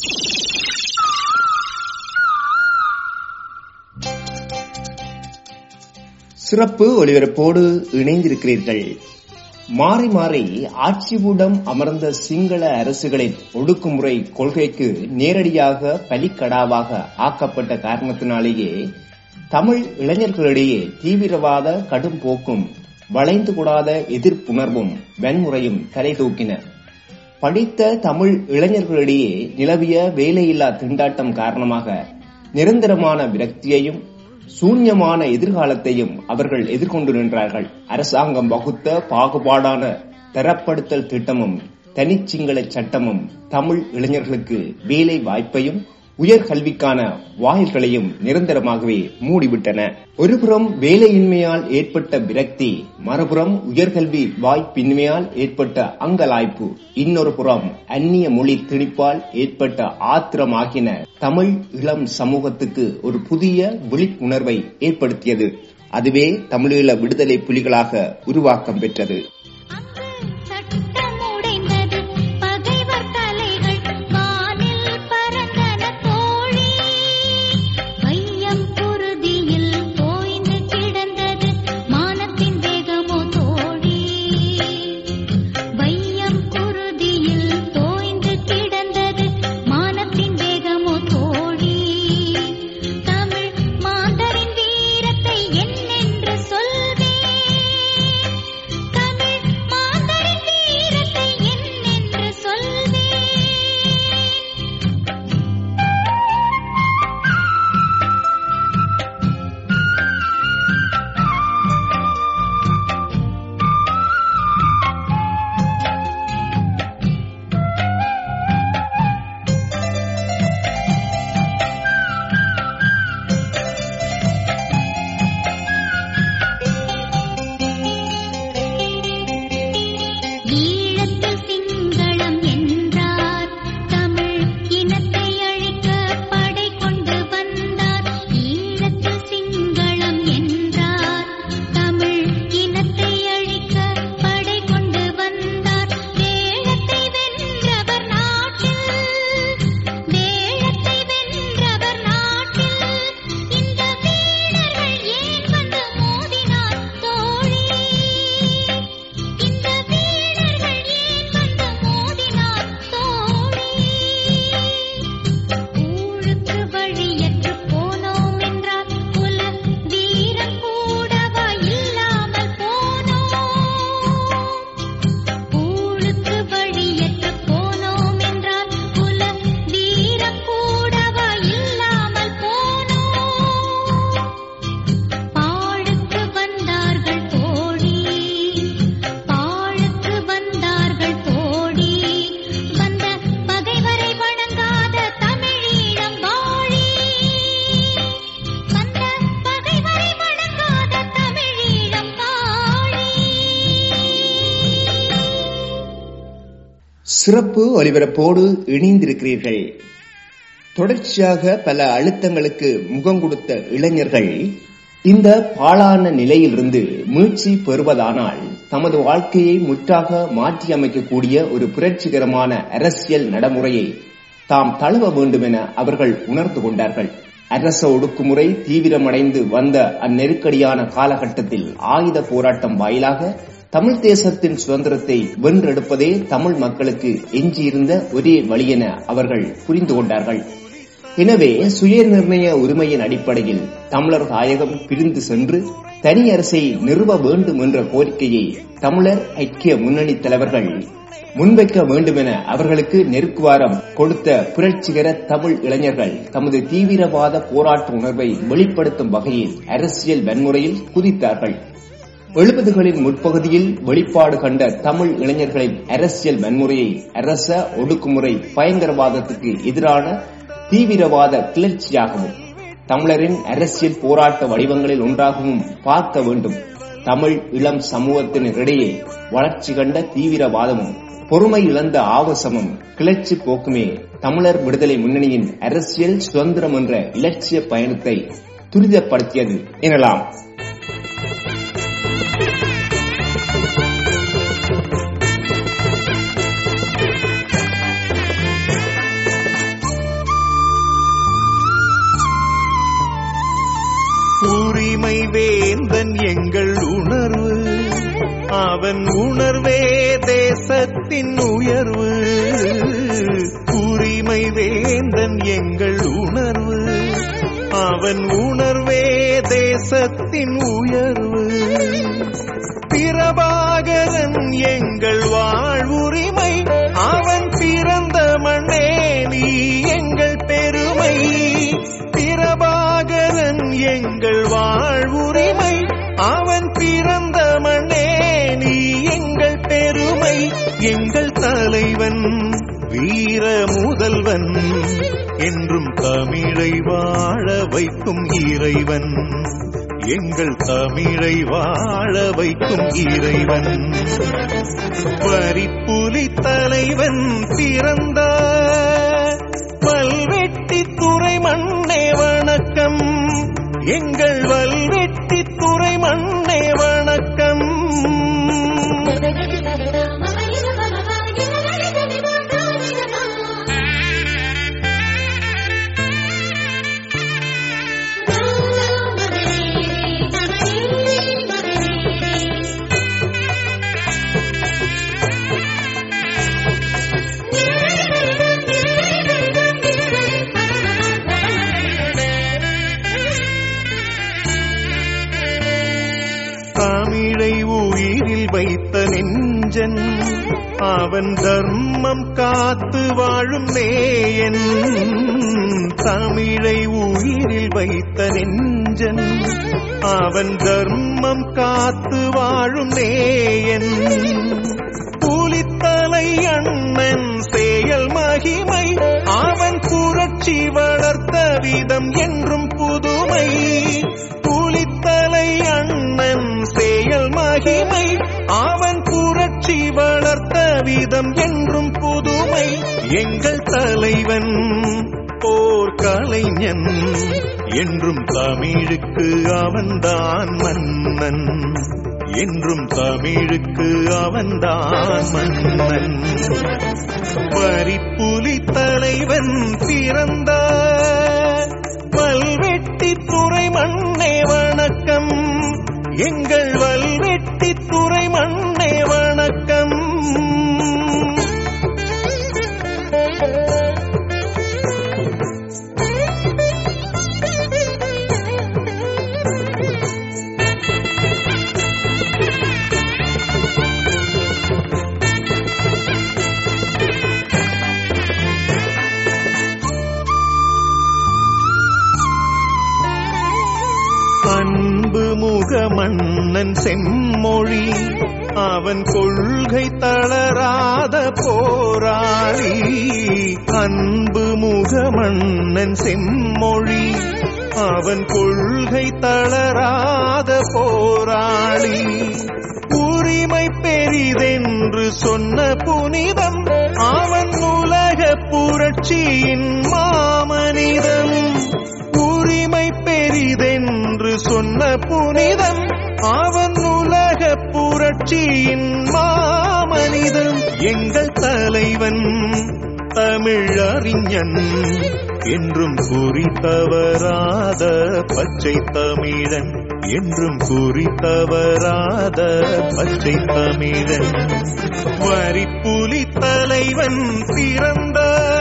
Thank சிறப்பு ஒலிபரப்போடு இணைந்திருக்கிறீர்கள் மாறி மாறி ஆட்சிபூடம் அமர்ந்த சிங்கள அரசுகளின் ஒடுக்குமுறை கொள்கைக்கு நேரடியாக பலிக்கடாவாக ஆக்கப்பட்ட காரணத்தினாலேயே தமிழ் இளைஞர்களிடையே தீவிரவாத கடும் போக்கும் வளைந்து கூடாத எதிர்ப்புணர்வும் வன்முறையும் தலை தூக்கின படித்த தமிழ் இளைஞர்களிடையே நிலவிய வேலையில்லா திண்டாட்டம் காரணமாக நிரந்தரமான விரக்தியையும் சூன்யமான எதிர்காலத்தையும் அவர்கள் எதிர்கொண்டு நின்றார்கள் அரசாங்கம் வகுத்த பாகுபாடான தரப்படுத்தல் திட்டமும் தனிச்சிங்கள சட்டமும் தமிழ் இளைஞர்களுக்கு வேலை வாய்ப்பையும் உயர்கல்விக்கான வாயில்களையும் நிரந்தரமாகவே மூடிவிட்டன ஒருபுறம் வேலையின்மையால் ஏற்பட்ட விரக்தி மறுபுறம் உயர்கல்வி வாய்ப்பின்மையால் ஏற்பட்ட அங்கலாய்ப்பு இன்னொரு புறம் அந்நிய மொழி திணிப்பால் ஏற்பட்ட ஆத்திரம் ஆகின தமிழ் இளம் சமூகத்துக்கு ஒரு புதிய விழிப்புணர்வை ஏற்படுத்தியது அதுவே தமிழீழ விடுதலை புலிகளாக உருவாக்கம் பெற்றது சிறப்பு ஒலிபரப்போடு இணைந்திருக்கிறீர்கள் தொடர்ச்சியாக பல அழுத்தங்களுக்கு முகம் கொடுத்த இளைஞர்கள் இந்த பாழான நிலையிலிருந்து மீட்சி பெறுவதானால் தமது வாழ்க்கையை முற்றாக மாற்றியமைக்கக்கூடிய ஒரு புரட்சிகரமான அரசியல் நடைமுறையை தாம் தழுவ வேண்டும் என அவர்கள் உணர்ந்து கொண்டார்கள் அரச ஒடுக்குமுறை தீவிரமடைந்து வந்த அந்நெருக்கடியான காலகட்டத்தில் ஆயுத போராட்டம் வாயிலாக தமிழ் தேசத்தின் சுதந்திரத்தை வென்றெடுப்பதே தமிழ் மக்களுக்கு எஞ்சியிருந்த ஒரே வழி என அவர்கள் புரிந்து கொண்டார்கள் எனவே சுய நிர்ணய உரிமையின் அடிப்படையில் தமிழர் தாயகம் பிரிந்து சென்று தனி அரசை நிறுவ வேண்டும் என்ற கோரிக்கையை தமிழர் ஐக்கிய முன்னணி தலைவர்கள் முன்வைக்க வேண்டும் என அவர்களுக்கு நெருக்குவாரம் கொடுத்த புரட்சிகர தமிழ் இளைஞர்கள் தமது தீவிரவாத போராட்ட உணர்வை வெளிப்படுத்தும் வகையில் அரசியல் வன்முறையில் குதித்தார்கள் எழுபதுகளின் முற்பகுதியில் வெளிப்பாடு கண்ட தமிழ் இளைஞர்களின் அரசியல் வன்முறையை அரச ஒடுக்குமுறை பயங்கரவாதத்துக்கு எதிரான தீவிரவாத கிளர்ச்சியாகவும் தமிழரின் அரசியல் போராட்ட வடிவங்களில் ஒன்றாகவும் பார்க்க வேண்டும் தமிழ் இளம் சமூகத்தினரிடையே வளர்ச்சி கண்ட தீவிரவாதமும் பொறுமை இழந்த ஆவசமும் கிளர்ச்சி போக்குமே தமிழர் விடுதலை முன்னணியின் அரசியல் சுதந்திரம் என்ற இலட்சிய பயணத்தை துரிதப்படுத்தியது எனலாம் எங்கள் உணர்வு அவன் உணர்வே தேசத்தின் உயர்வு உரிமை வேந்தன் எங்கள் உணர்வு அவன் உணர்வே தேசத்தின் உயர்வு பிரபாகரன் எங்கள் வாழ்வுரிமை அவன் பிறந்த மண்ணே நீ எங்கள் பெருமை பிரபாகரன் எங்கள் வாழ்வுரிமை அவன் பிறந்த மண்ணே நீ எங்கள் பெருமை எங்கள் தலைவன் வீர முதல்வன் என்றும் தமிழை வாழ வைக்கும் இறைவன் எங்கள் தமிழை வாழ வைக்கும் இறைவன் வரிப்புலி தலைவன் பிறந்த வல்வெட்டி துறை மண்ணே வணக்கம் எங்கள் வல்வெட்டி துறை மண்ணே வணக்கம் தமிழை உயிரில் வைத்த நெஞ்சன் அவன் தர்மம் காத்து வாழும் நேயன் தமிழை உயிரில் வைத்த நெஞ்சன் அவன் தர்மம் காத்து வாழும் நேயன் புலித்தலை அண்ணன் செயல் மகிமை அவன் புரட்சி வளர்த்த விதம் என்றும் புதுமை புலித்தலை அண்ணன் செயல் மகிமை அவன் புரட்சி வளர்த்த விதம் என்றும் புதுமை எங்கள் தலைவன் போர் கலைஞன் என்றும் தமிழுக்கு அவன்தான் மன்னன் என்றும் தமிழுக்கு அவன்தான் மன்னன் வரிப்புலி தலைவன் பிறந்த வல்வெட்டி துறை மண்ணே வணக்கம் எங்கள் வல்வெட்டி துறை மண்ணே வணக்கம் அன்பு முக மன்னன் செம்மொழி அவன் கொள்கை தளராத போராளி அன்பு முக மன்னன் செம்மொழி அவன் கொள்கை தளராத போராளி உரிமை பெரிதென்று சொன்ன புனிதம் அவன் உலக புரட்சியின் மாமனிதம் உரிமை பெரிதென்று சொன்ன புனிதம் அவன் உலக புரட்சியின் மாமனிதன் எங்கள் தலைவன் தமிழறிஞன் என்றும் குறி தவறாத பச்சை தமிழன் என்றும் குறி தவறாத பச்சை தமிழன் வரிப்புலி தலைவன் பிறந்த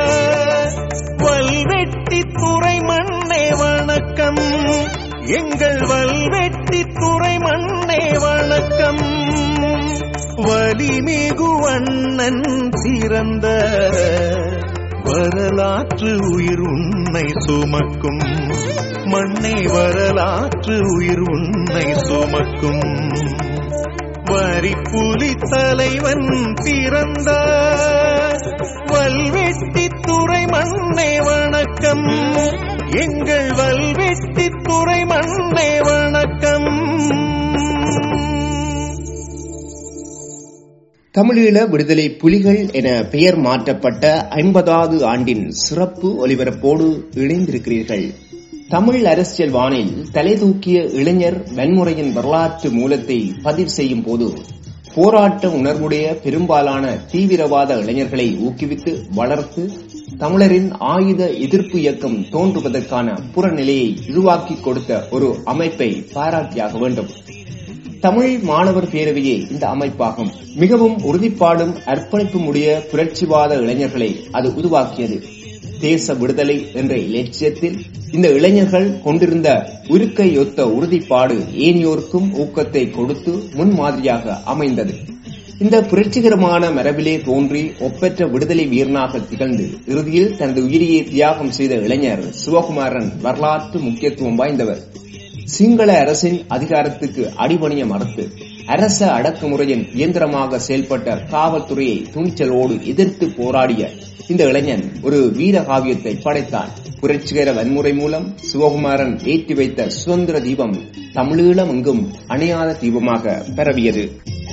வல்வெட்டி துறை மண்ணே வணக்கம் எங்கள் வல்வெட்டி துறை மண்ணே வணக்கம் வலிமிகு அண்ணன் பிறந்த வரலாற்று உயிர் உன்னை சுமக்கும் மண்ணை வரலாற்று உயிர் உன்னை சுமக்கும் வரிப்புலி தலைவன் பிறந்த வல்வெட்டி துறை மண்ணே வணக்கம் எங்கள் வல்வெட்டி துறை மண்ணே வணக்கம் தமிழீழ விடுதலை புலிகள் என பெயர் மாற்றப்பட்ட ஐம்பதாவது ஆண்டின் சிறப்பு ஒலிபரப்போடு இணைந்திருக்கிறீர்கள் தமிழ் அரசியல் வானில் தலை தூக்கிய இளைஞர் வன்முறையின் வரலாற்று மூலத்தை பதிவு செய்யும் போது போராட்ட உணர்வுடைய பெரும்பாலான தீவிரவாத இளைஞர்களை ஊக்குவித்து வளர்த்து தமிழரின் ஆயுத எதிர்ப்பு இயக்கம் தோன்றுவதற்கான புறநிலையை உருவாக்கி கொடுத்த ஒரு அமைப்பை பாராட்டியாக வேண்டும் தமிழ் மாணவர் பேரவையே இந்த அமைப்பாகும் மிகவும் உறுதிப்பாடும் அர்ப்பணிப்பும் உடைய புரட்சிவாத இளைஞர்களை அது உருவாக்கியது தேச விடுதலை என்ற இலட்சியத்தில் இந்த இளைஞர்கள் கொண்டிருந்த உருக்கையொத்த உறுதிப்பாடு ஏனியோருக்கும் ஊக்கத்தை கொடுத்து முன்மாதிரியாக அமைந்தது இந்த புரட்சிகரமான மரபிலே தோன்றி ஒப்பற்ற விடுதலை வீரனாக திகழ்ந்து இறுதியில் தனது உயிரியை தியாகம் செய்த இளைஞர் சிவகுமாரன் வரலாற்று முக்கியத்துவம் வாய்ந்தவர் சிங்கள அரசின் அதிகாரத்துக்கு அடிபணிய மறுத்து அரச அடக்குமுறையின் இயந்திரமாக செயல்பட்ட காவல்துறையை துணிச்சலோடு எதிர்த்து போராடிய இந்த இளைஞன் ஒரு வீர காவியத்தை படைத்தான் புரட்சிகர வன்முறை மூலம் சிவகுமாரன் ஏற்றி வைத்த சுதந்திர தீபம் தமிழீழம் எங்கும் அணையாத தீபமாக பரவியது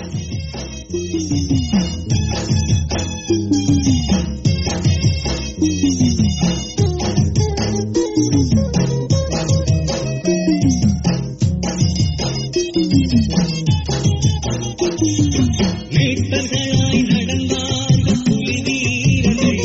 மீட்டர்களாய் நடந்தார்கள் புலி வீரர்கள்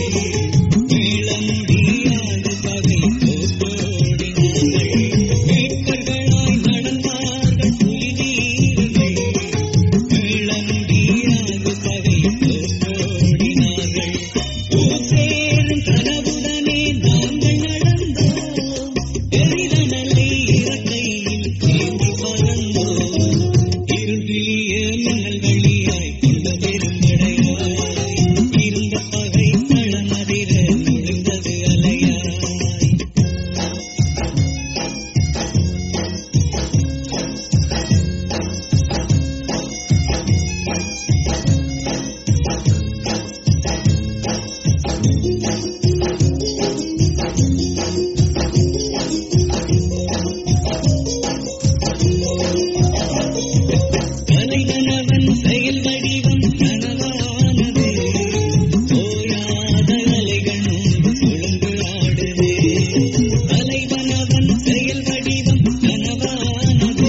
இளம்பியாது பகை போட்டோடினார்கள் மீட்டர்களாய் நடந்தார்கள் புலி வீரர்கள் இளம்பியாது பகை போட்டோடினார்கள் ஊசேரும் கனவுடனே நாங்கள் நடந்தோம் எரிதனலை இறக்கையில் ஏந்தி பறந்தோம் இருளிய மின்னல் வழியாய் கொண்ட பெரும்படையாய் இருந்த பகை தளமதிர நுழைந்தது அலையாய் தலைவனவன் செயல் வடிவம் கனவானது ஓயாத அலைகள் முன்பு சுழன்று ஆடுது தலைவனவன் செயல் வடிவம் கனவானது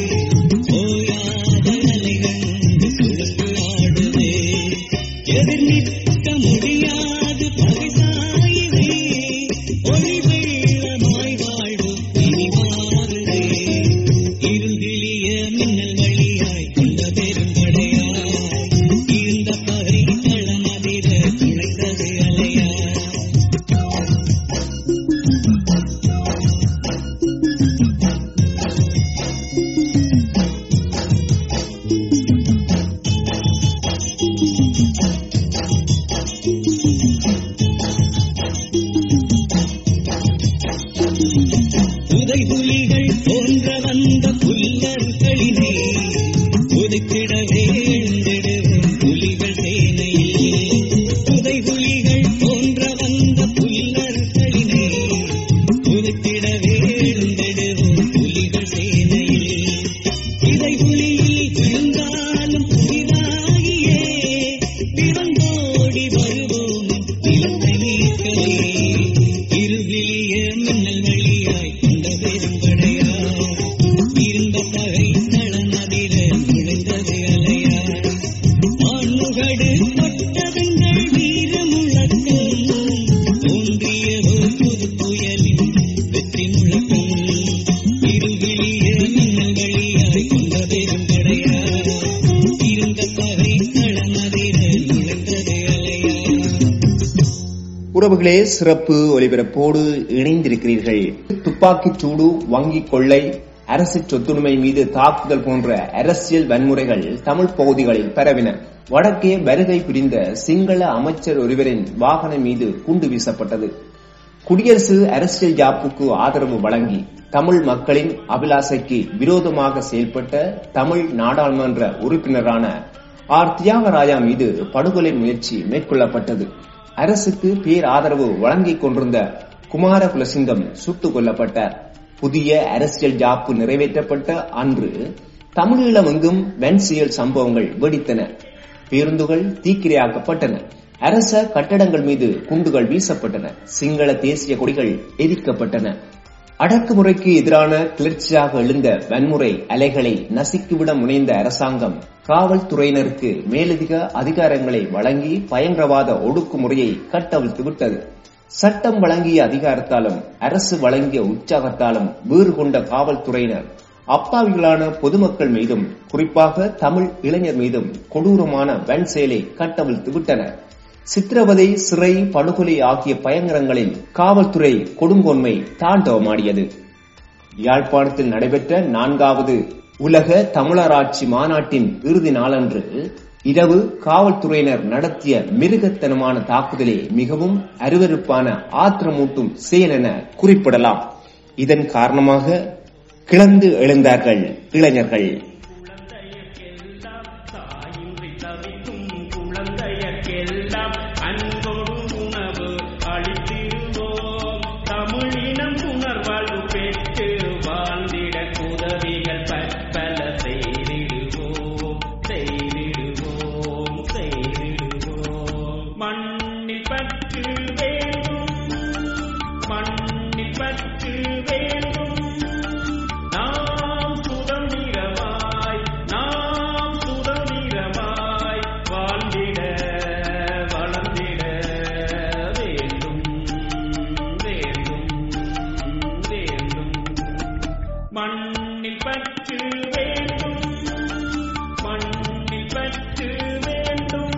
ஓயாத அலைகள் முன்பு சுழன்று ஆடுது எதிர் நிற்க முடியாது பகைசாயுதே ஒளி வெள்ளமாய் வாழ்வும் இனி மாறுதே இருளிய மின்னல் வழியாய் கொண்ட பெரும்படையாய் இருந்த பகை களமதிர துளைந்தது அலையாய் புதை புலிகள் போன்ற வந்த புல்லர்களிலே ஒதுக்கிடவே எழுந்திடுவோம் புலிகள் சேனையில் புதை புலிகள் போன்ற வந்த புல்லர்களிலே ஒதுக்கிடவே எழுந்திடுவோம் புலிகள் சேனையில் இதை புலியில் விழுந்தாலும் புதிதாகியே பிறந்தோடி வருவோம் நிலத்தை மீட்கவே இருவிலிய மின்னல் வழியாய் கொண்ட பெரும்படையாய் இருந்த பகை தளமதிர நுழைந்தது அலையாய் ஆண்முகடு தொட்டதங்கள் வீர முழக்கம் தோன்றியதோ புது புயலின் வெற்றி முழக்கம் இருவிலிய மின்னல் வழியாய் கொண்ட பெரும்படையாய் இருந்த பகை தளமதிர நுழைந்தது அலையாய் உறவுகளே சிறப்பு ஒலிபரப்போடு இணைந்திருக்கிறீர்கள் துப்பாக்கிச் சூடு வங்கிக் கொள்ளை அரசு சொத்துரிமை மீது தாக்குதல் போன்ற அரசியல் வன்முறைகள் தமிழ் பகுதிகளில் பரவின வடக்கே வருகை புரிந்த சிங்கள அமைச்சர் ஒருவரின் வாகனம் மீது குண்டு வீசப்பட்டது குடியரசு அரசியல் யாப்புக்கு ஆதரவு வழங்கி தமிழ் மக்களின் அபிலாசைக்கு விரோதமாக செயல்பட்ட தமிழ் நாடாளுமன்ற உறுப்பினரான ஆர் தியாகராஜா மீது படுகொலை முயற்சி மேற்கொள்ளப்பட்டது அரசுக்கு பேர் ஆதரவு வழங்கிக் கொண்டிருந்த குமார குலசிங்கம் சுட்டுக் கொல்லப்பட்டார் புதிய அரசியல் ஜாப்பு நிறைவேற்றப்பட்ட அன்று தமிழீழம் எங்கும் வன்சியல் சம்பவங்கள் வெடித்தன பேருந்துகள் தீக்கிரையாக்கப்பட்டன அரச கட்டடங்கள் மீது குண்டுகள் வீசப்பட்டன சிங்கள தேசிய கொடிகள் எரிக்கப்பட்டன அடக்குமுறைக்கு எதிரான கிளர்ச்சியாக எழுந்த வன்முறை அலைகளை நசுக்கிவிட முனைந்த அரசாங்கம் காவல்துறையினருக்கு மேலதிக அதிகாரங்களை வழங்கி பயங்கரவாத ஒடுக்குமுறையை கட்டவிழ்த்து விட்டது சட்டம் வழங்கிய அதிகாரத்தாலும் அரசு வழங்கிய உற்சாகத்தாலும் வீறு கொண்ட காவல்துறையினர் அப்பாவிகளான பொதுமக்கள் மீதும் குறிப்பாக தமிழ் இளைஞர் மீதும் கொடூரமான வன் செயலை கட்டவிழ்த்து விட்டனர் சித்திரவதை சிறை படுகொலை ஆகிய பயங்கரங்களில் காவல்துறை கொடுங்கோன்மை தாண்டவமாடியது யாழ்ப்பாணத்தில் நடைபெற்ற நான்காவது உலக தமிழராட்சி மாநாட்டின் இறுதி நாளன்று இரவு காவல்துறையினர் நடத்திய மிருகத்தனமான தாக்குதலே மிகவும் அருவருப்பான ஆத்திரமூட்டும் செயல் என குறிப்பிடலாம் இதன் காரணமாக கிளந்து எழுந்தார்கள் இளைஞர்கள் தாயின்றி தவிக்கும் குழந்தையர்க்கெல்லாம் அன்போடு உணவு அளித்திடுவோம் தமிழினம் புனர்வாழ்வு பெற்று வாழ்ந்திட உதவிகள் பற்பல செய்திடுவோம் செய்திடுவோம் செய்திடுவோம் மண்ணில் பற்று வேண்டும் மண்ணில் பற்று வேண்டும் நாம் சுதந்திரமாய் நாம் சுதந்திரமாய் வாழ்ந்திட வளர்ந்திட வேண்டும் வேண்டும் வேண்டும் மண்ணில் பற்று வேண்டும் மண்ணில் பற்று வேண்டும்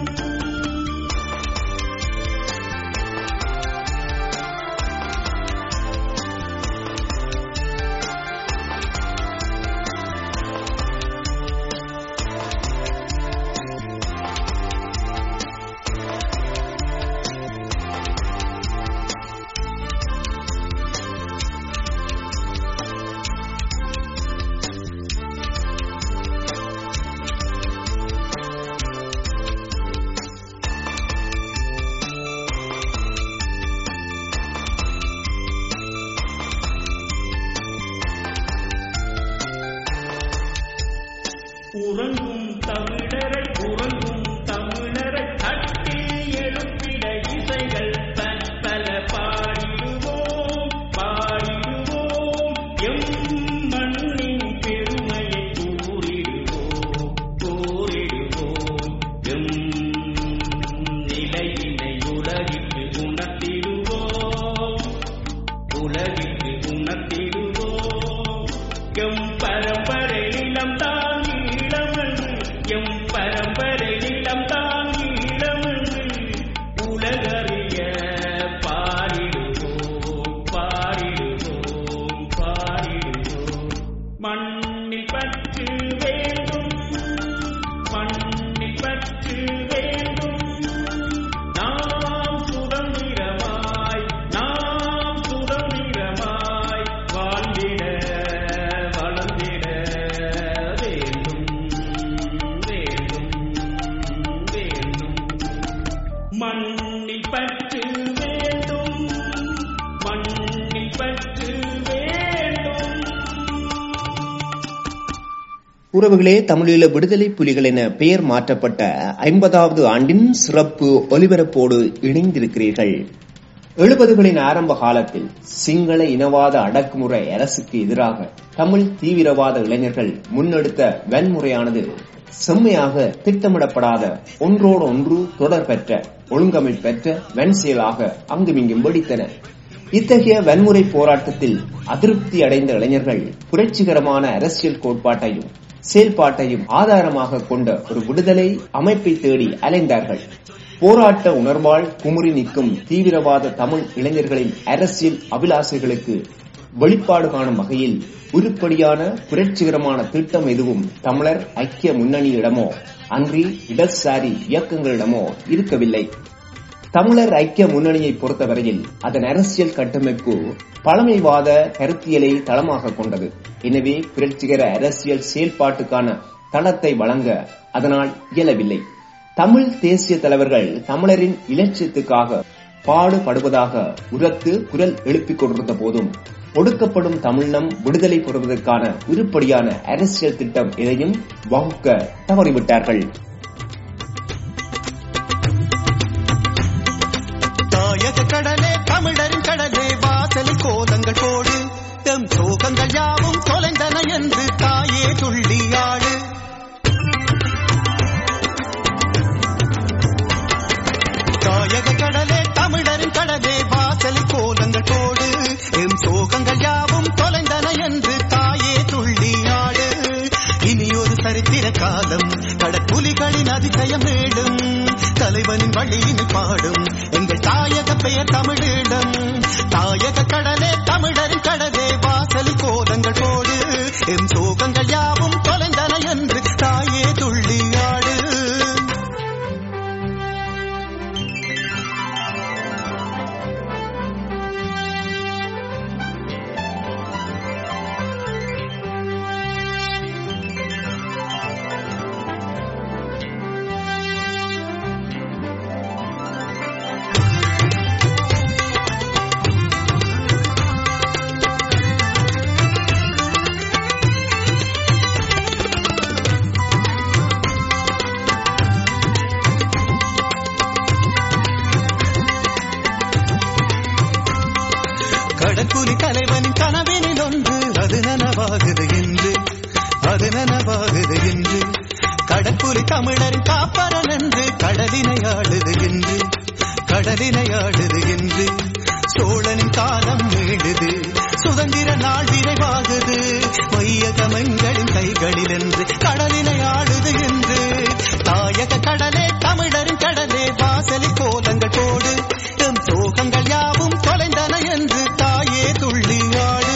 உறங்கும் தமிழரை உறங்கும் தமிழரை தட்டி எழுப்பிட இசைகள் பற்பல பாடிடுவோம் பாடிடுவோம் எம் மண்ணின் பெருமையை கூறிடுவோம் கூறிடுவோம் எம் நிலையினை உலகிற்கு உணர்த்திடுவோம் உலகிற்கு உணர்த்திடுவோம் எம் பரம்பரை நிலம் தாங்கி இளமென்று எம் பரம்பரை நிலம் தாங்கி இளமென்று உலகறிய பாடிடுவோம் பாடிடுவோம் பாடிடுவோம் மண்ணில் பற்று வேண்டும் மண்ணில் பற்று வேண்டும் நாம் சுதந்திரமாய் நாம் சுதந்திரமாய் வாழ்ந்திட வளர்ந்திட வேண்டும் வேண்டும் வேண்டும் மண்ணில் பற்று வேண்டும் மண்ணில் பற்று வேண்டும் உறவுகளே தமிழீழ விடுதலை புலிகள் என பெயர் மாற்றப்பட்ட ஐம்பதாவது ஆண்டின் சிறப்பு ஒலிபரப்போடு இணைந்திருக்கிறீர்கள் எழுபதுகளின் ஆரம்ப காலத்தில் சிங்கள இனவாத அடக்குமுறை அரசுக்கு எதிராக தமிழ் தீவிரவாத இளைஞர்கள் முன்னெடுத்த வன்முறையானது செம்மையாக திட்டமிடப்படாத ஒன்றோடு ஒன்று தொடர் பெற்ற ஒழுங்கமைப்பெற்ற வன் செயலாக அங்குமிங்கும் வெடித்தன இத்தகைய வன்முறை போராட்டத்தில் அதிருப்தி அடைந்த இளைஞர்கள் புரட்சிகரமான அரசியல் கோட்பாட்டையும் செயல்பாட்டையும் ஆதாரமாக கொண்ட ஒரு விடுதலை அமைப்பை தேடி அலைந்தார்கள் போராட்ட உணர்வால் குமுறி நிற்கும் தீவிரவாத தமிழ் இளைஞர்களின் அரசியல் அபிலாசைகளுக்கு வெளிப்பாடு காணும் வகையில் உருப்படியான புரட்சிகரமான திட்டம் எதுவும் தமிழர் ஐக்கிய முன்னணியிடமோ அன்றி இடதுசாரி இயக்கங்களிடமோ இருக்கவில்லை தமிழர் ஐக்கிய முன்னணியை பொறுத்தவரையில் அதன் அரசியல் கட்டமைப்பு பழமைவாத கருத்தியலை தளமாக கொண்டது எனவே புரட்சிகர அரசியல் செயல்பாட்டுக்கான தளத்தை வழங்க அதனால் இயலவில்லை தமிழ் தேசிய தலைவர்கள் தமிழரின் இலட்சியத்துக்காக பாடுபடுவதாக உரத்து குரல் எழுப்பிக் கொண்டிருந்த போதும் ஒடுக்கப்படும் தமிழினம் விடுதலை பெறுவதற்கான உருப்படியான அரசியல் திட்டம் எதையும் வகுக்க தவறிவிட்டார்கள் தாயக கடலே தமிழரின் கடலே வாசலி கோலங்கள் போடு எம் சோகங்கள் யாவும் தொலைந்தன என்று தாயே துள்ளி ஆடு தாயக கடலே தமிழரின் கடலே வாசலி வழியினில் பாடும் எங்கள் தாயக பெயர் தமிழீழம் தாயக கடலே தமிழரின் கடலே வாசலில் கோலங்கள் போடு எம் சோகங்கள் யாவும் தொலைந்தன என்று தாயே துள்ளி ஆடு கடற்குலி தலைவனின் கனவினில் ஒன்று அது நனவாகுது என்று அது நனவாகுது என்று கடற்குலி தமிழரின் காப்பரன் என்று கடலினை ஆடுது என்று கடலினை ஆடுது என்று சோழனின் காலம் மீடுது சுதந்திர நாள் விரைவாகுது மையகமங்களின் கைகளில் என்று கடலினை ஆடுது என்று தாயக கடலே தமிழரின் கடலே வாசலில் கோலங்கள் போடு எம் சோகங்கள் யாவும் தொலைந்தன என்று தாயே துள்ளி ஆடு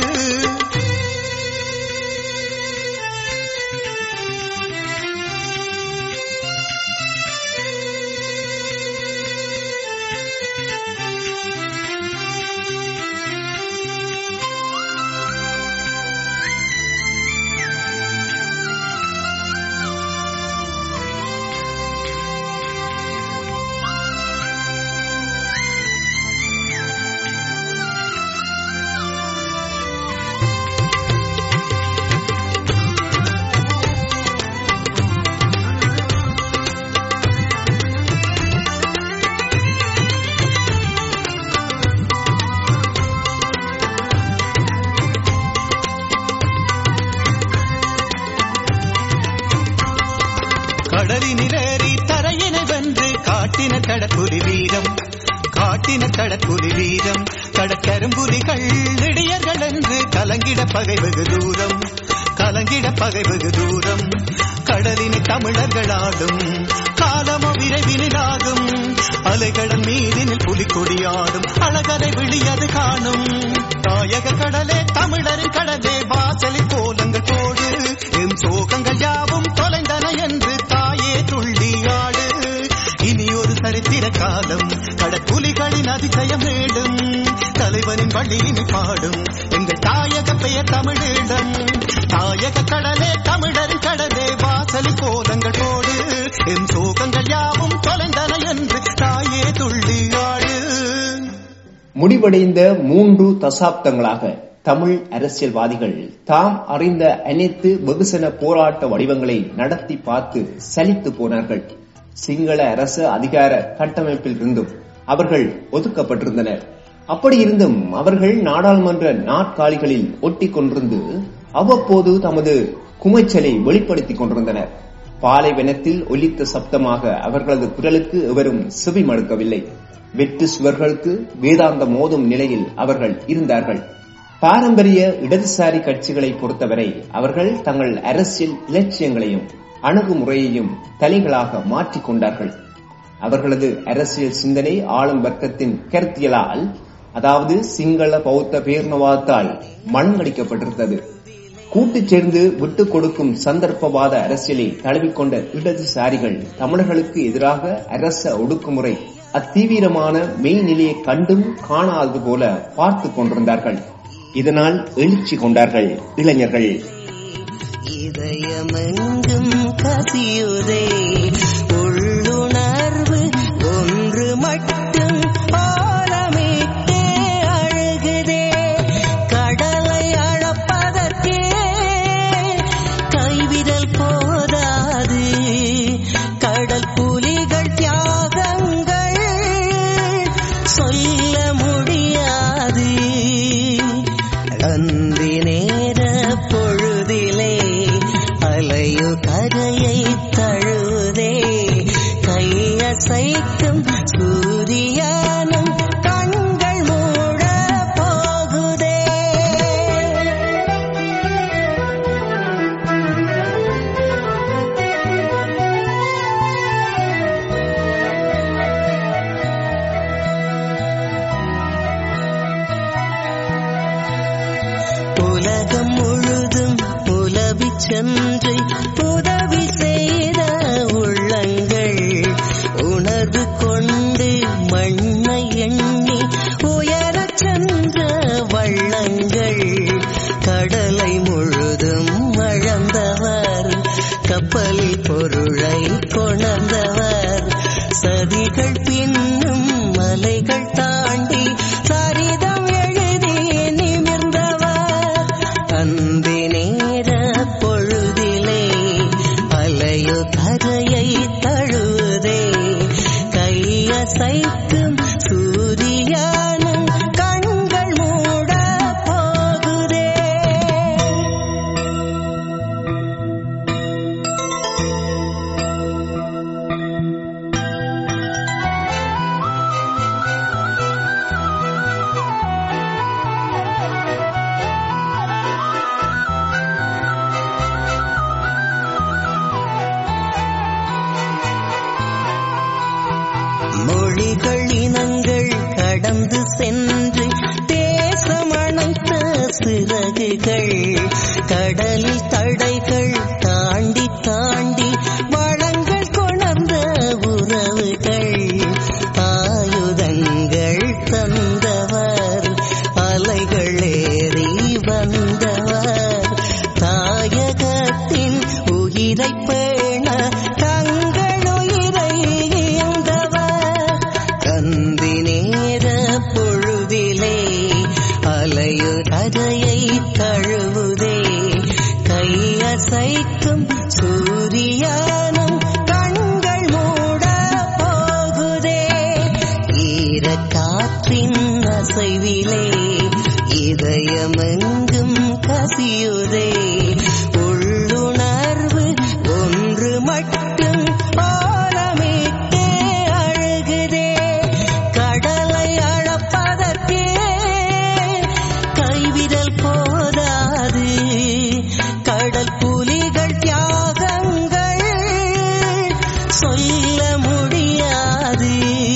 கடலினிலேறி தரையினை வென்று காட்டின கடற்குலி வீரம் காட்டின கடற்குலி வீரம் கடற்கரும்புலிகள் இடியர்கள் என்று கலங்கிட பகை வெகு தூரம் கலங்கிட பகை வெகு தூரம் கடலினை தமிழர்கள் ஆடும் காலமோ விரைவினில் ஆகும் அலைகளன் மீதினில் புலிக்கொடியாடும் அழகரை விழியது காணும் தாயக கடலே தமிழரின் கடலே வாசலில் கோலங்கள் போடு எம் சோகங்கள் யாவும் தொலைந்தன என்று தாயே துள்ளி ஆடு இனி ஒரு சரித்திர காலம் கடற்குலிகளின் அதிசயம் மேடும் தலைவனின் வழியினை பாடும் எங்கள் தாயக பெயர் தமிழீழம் தாயக கடலே தமிழரின் கடலே வாசலில் கோலங்கள் போடு எம் சோகங்கள் யாவும் தொலைந்தன என்று தாயே துள்ளி ஆடு முடிவடைந்த மூன்று தசாப்தங்களாக தமிழ் அரசியல்வாதிகள் தாம் அறிந்த அனைத்து வெகுசன போராட்ட வடிவங்களை நடத்தி பார்த்து சலித்து போனார்கள் சிங்கள அரசு அதிகார கட்டமைப்பில் இருந்தும் அவர்கள் ஒதுக்கப்பட்டிருந்தனர் அப்படி இருந்தும் அவர்கள் நாடாளுமன்ற நாற்காலிகளில் ஒட்டிக் கொண்டிருந்து அவ்வப்போது தமது குமைச்சலை வெளிப்படுத்திக் கொண்டிருந்தனர் பாலைவனத்தில் ஒலித்த சப்தமாக அவர்களது குரலுக்கு எவரும் செவி மடுக்கவில்லை வெற்று சுவர்களுக்கு வேதாந்த மோதும் நிலையில் அவர்கள் இருந்தார்கள் பாரம்பரிய இடதுசாரி கட்சிகளை பொறுத்தவரை அவர்கள் தங்கள் அரசியல் இலட்சியங்களையும் அணுகுமுறையையும் தலைகளாக மாற்றிக் கொண்டார்கள் அவர்களது அரசியல் சிந்தனை ஆளும் வர்க்கத்தின் கருத்தியலால் அதாவது சிங்கள பௌத்த பேர்ணவாதத்தால் மணங்கடிக்கப்பட்டிருந்தது கூட்டுச் சேர்ந்து விட்டுக் கொடுக்கும் சந்தர்ப்பவாத அரசியலை தழுவிக்கொண்ட இடதுசாரிகள் தமிழர்களுக்கு எதிராக அரச ஒடுக்குமுறை அத்தீவிரமான மெய்நிலையை கண்டும் காணாதது போல பார்த்து கொண்டிருந்தார்கள் இதனால் எழுச்சி கொண்டார்கள் இளைஞர்கள் இதயமெங்கும் கசியுதே உள்ளுணர்வு ஒன்று மட்டும் ஓலமிட்டே அழுகுதே கடலை அளப்பதற்கே கைவிரல் போதாது கடல் புலிகள் தியாகங்கள் சொல்ல முடியாது அந்தி நேர பொழுதிலே அலையு கரையை தழுவுதே கையசைக்கும் சூரியானும் கண்கள் மூட போகுதே சென்று உதவி செய்த உள்ளங்கள் உணர்வு கொண்டு மண்ணை எண்ணி உயரச் சென்ற வள்ளங்கள் கடலை முழுதும் அளந்தவர் கப்பலில் பொருளை கொணர்ந்தவர் சதிகள் பின்னும் மலைகள் தாண்டி சரிதம் எழுதி நிமிர்ந்தவர் அந்தி நேர பொழுதிலே அலையோ கரையை தழுவுதே கையசைக்கும் சூரியானும் கண்கள் மூட போகுதே மொழிகள் இனங்கள் கடந்து சென்று தேசமணைத்த சிறகுகள் கடலில் தடைகள் தாண்டி தாண்டி வளங்கள் கொணர்ந்த உறவுகள் ஆயுதங்கள் தந்தவர் அலைகள் ஏறி வந்தவர் தாயகத்தின் உயிரை பேண தங்கள் உயிரை ஈந்தவர் கந்தி நேர பொழுதிலே அலையு கரையை தழுவுதே கையசைக்கும் சூரியானும் கண்கள் மூட போகுதே ஈரக்காற்றின் அசைவிலே இதயமெங்கும் கசியுதே உள்ளுணர்வு ஒன்று மட்டும் ஓரமிட்டே அழுகுதே கடலை அளப்பதற்கே கைவிரல் போதாது கடல் புலிகள் தியாகங்கள் சொல்ல முடியாது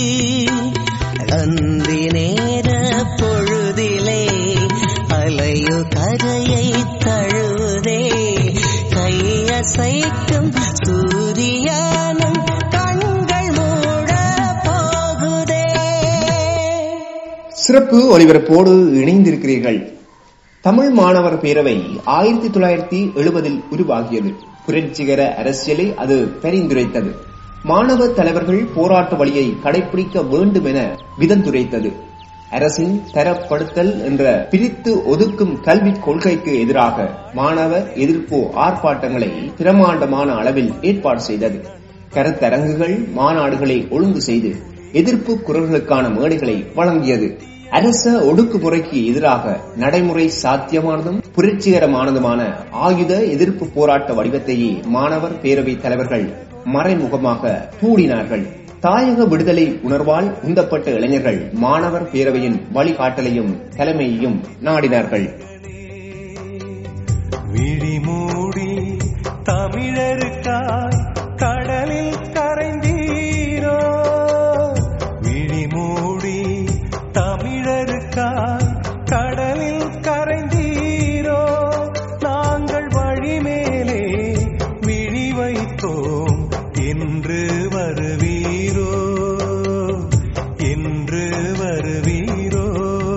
அந்தி நேர பொழுதிலே அலையோ கரையை தழுவுதே கையசைக்கும் சூரியானும் கண்கள் மூட போகுதே சிறப்பு ஒலிபரப்போடு இணைந்திருக்கிறீர்கள் தமிழ் மாணவர் பேரவை ஆயிரத்தி தொள்ளாயிரத்தி எழுபதில் உருவாகியது புரட்சிகர அரசியலை அது பரிந்துரைத்தது மாணவ தலைவர்கள் போராட்ட வழியை கடைபிடிக்க வேண்டும் என விதந்துரைத்தது அரசின் தரப்படுத்தல் என்ற பிரித்து ஒதுக்கும் கல்விக் கொள்கைக்கு எதிராக மாணவர் எதிர்ப்பு ஆர்ப்பாட்டங்களை பிரமாண்டமான அளவில் ஏற்பாடு செய்தது கருத்தரங்குகள் மாநாடுகளை ஒழுங்கு செய்து எதிர்ப்பு குரல்களுக்கான மேடைகளை வழங்கியது அரச ஒடுக்குமுறைக்கு எதிராக நடைமுறை சாத்தியமானதும் புரட்சிகரமானதுமான ஆயுத எதிர்ப்பு போராட்ட வடிவத்தையே மாணவர் பேரவை தலைவர்கள் மறைமுகமாக தூடினார்கள் தாயக விடுதலை உணர்வால் உந்தப்பட்ட இளைஞர்கள் மாணவர் பேரவையின் வழிகாட்டலையும் தலைமையையும் நாடினார்கள் விழிமூடி தமிழருக்காய் கடலில் கரைந்தீரோ விழிமூடி தமிழருக்காய் கடலில் கரைந்தீரோ நாங்கள் வழிமேலே விழி வைத்தோம் என்று வருவீரோ என்று வருவீரோ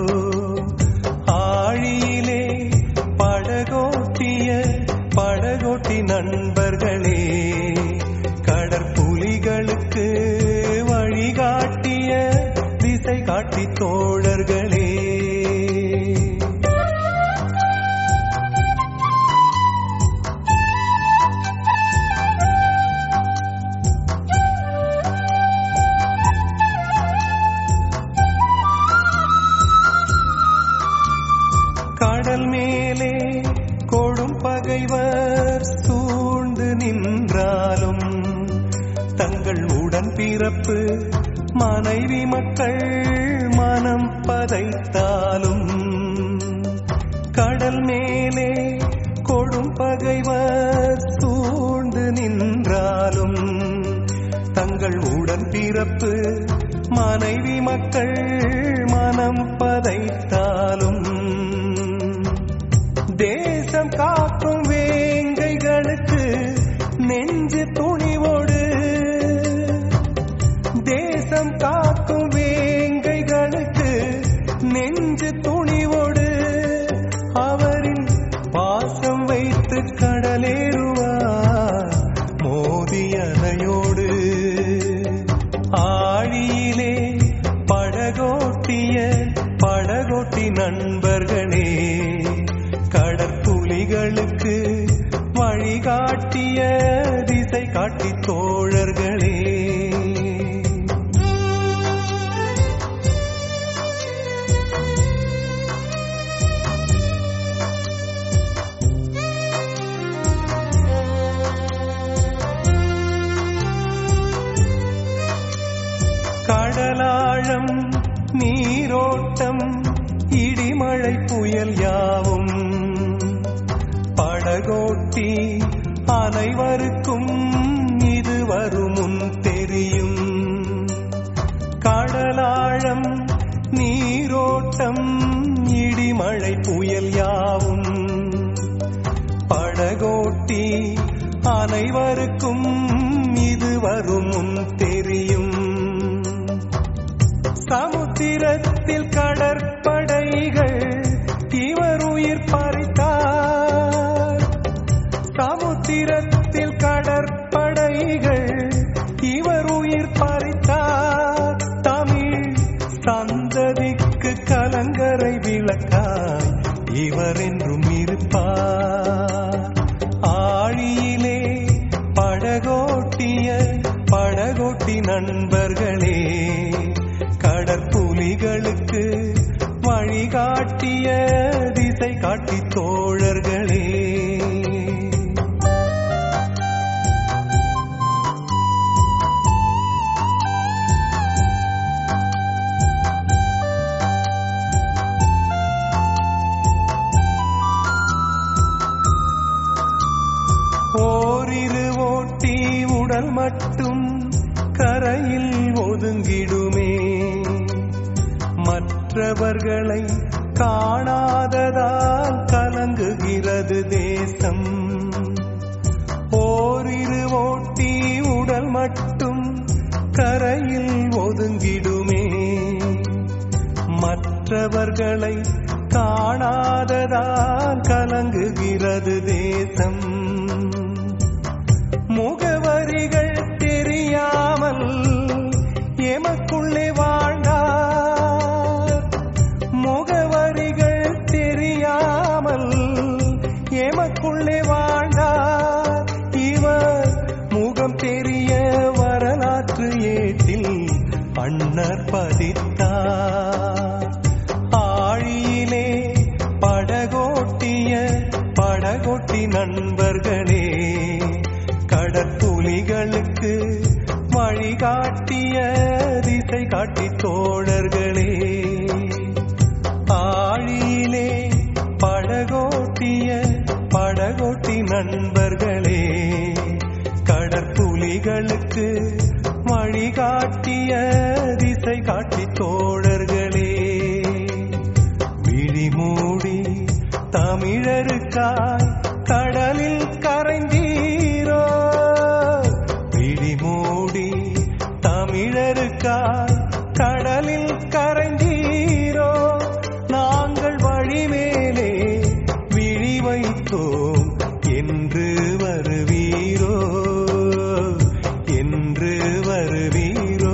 ஆழியிலே படகோட்டிய படகோட்டி நண்பர்களே கடற்புலிகளுக்கு வழிகாட்டிய திசை காட்டி தோழர்களே கடல் மேலே கொடும் பகைவர் சூழ்ந்து நின்றாலும் தங்கள் உடன் பிறப்பு மனைவி மக்கள் மனம் பதைத்தாலும் கடல் மேலே கொடும் பகைவர் சூழ்ந்து நின்றாலும் தங்கள் உடன் பிறப்பு மனைவி மக்கள் மனம் பதைத்தாலும் தேசம் காக்கும் வேங்கை நண்பர்களே கடற்புலிகளுக்கு வழிகாட்டிய திசை காட்டி தோழர்களே கடலாழம் நீரோட்டம் இடிமழை புயல் யாவும் படகோட்டி அனைவருக்கும் இது வருமுன் தெரியும் கடலாழம் நீரோட்டம் இடிமழை புயல் யாவும் படகோட்டி அனைவருக்கும் இது வருமுன் தெரியும் சமுத்திரத்தில் கடற்படைகள் இவர் உயிர் பறித்தார் சமுத்திரத்தில் கடற்படைகள் இவர் உயிர் பறித்தார் தமிழ் சந்ததிக்கு கலங்கரை விளக்காய் இவர் என்றும் இருப்பார் ஆழியிலே படகோட்டிய படகோட்டி நண்பர்களே கடற்புலிகளுக்கு வழிகாட்டிய திசை காட்டி தோழர்களே ஓரிரு ஓட்டி உடல் மட்டும் கரையில் ஒதுங்கிடுமே மற்றவர்களை காணாததால் கலங்குகிறது தேசம் ஓரிரு ஓட்டி உடல் மட்டும் கரையில் ஒதுங்கிடுமே மற்றவர்களை காணாததால் கலங்குகிறது தேசம் முகவரிகள் தெரியாமல் எமக்குள்ளே வாழ்ந்தார் முகவரிகள் தெரியாமல் எமக்குள்ளே வாழ்ந்தார் இவர் முகம் தெரிய வரலாற்று ஏட்டில் அண்ணர் பதித்தார் ஆழியிலே படகோட்டிய படகோட்டி நண்பர்களே கடற்புலிகளுக்கு வழிகாட்டிய திசை காட்டி தோழர்களே ஆழியிலே படகோட்டிய படகோட்டி நண்பர்களே கடற்புலிகளுக்கு வழிகாட்டிய திசை காட்டி தோழர்களே விழி மூடி தமிழருக்காய் கடலில் கரைந்தீரோ விழி மூடி தமிழருக்காய் கடலில் கரைந்தீரோ நாங்கள் வழிமேலே விழி வைத்தோம் என்று வருவீரோ என்று வருவீரோ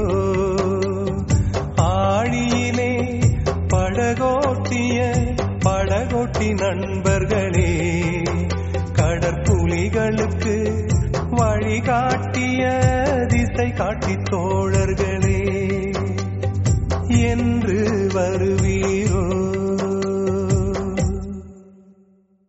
ஆழியிலே படகோட்டிய படகோட்டி நண்பர்களே கடற்புலிகளுக்கு வழிகாட்டிய திசை காட்டி தோழர்களே என்று வருவீரோ